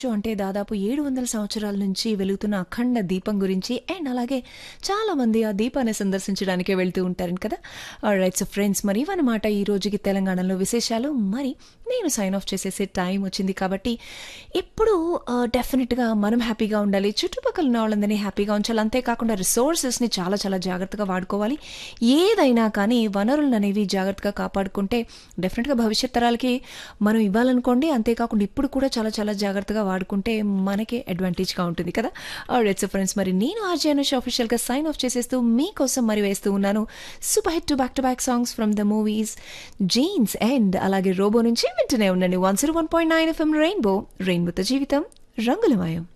అంటే దాదాపు ఏడు వందల సంవత్సరాల నుంచి వెలుగుతున్న అఖండ దీపం గురించి అండ్ అలాగే చాలా మంది ఆ దీపాన్ని సందర్శించడానికే వెళ్తూ ఉంటారు కదా రైట్ సో ఫ్రెండ్స్ మరి ఇవన్నమాట ఈ రోజుకి తెలంగాణలో విశేషాలు మరి నేను సైన్ ఆఫ్ చేసేసే టైం వచ్చింది కాబట్టి ఇప్పుడు డెఫినెట్గా మనం హ్యాపీగా ఉండాలి చుట్టుపక్కల ఉన్న వాళ్ళందరినీ హ్యాపీగా ఉంచాలి అంతేకాకుండా రిసోర్సెస్ని చాలా చాలా జాగ్రత్తగా వాడుకోవాలి ఏదైనా కానీ వనరులను అనేవి జాగ్రత్తగా కాపాడుకుంటే డెఫినెట్గా భవిష్యత్ తరాలకి మనం ఇవ్వాలనుకోండి అంతేకాకుండా ఇప్పుడు కూడా చాలా చాలా జాగ్రత్తగా వాడుకుంటే మనకే అడ్వాంటేజ్గా ఉంటుంది కదా రైట్ సో ఫ్రెండ్స్ మరి నేను ఆర్జే అనుష్ ఆఫీషియల్గా సైన్ ఆఫ్ చేసేస్తూ మీకోసం మరి వేస్తూ ఉన్నాను super hit two back to back songs from the movies Jeans and అలాగే రోబో నుంచి వింటూనే ఉండండి one zero one point nine FM rainbow రెయిన్బోతో జీవితం రంగులమయం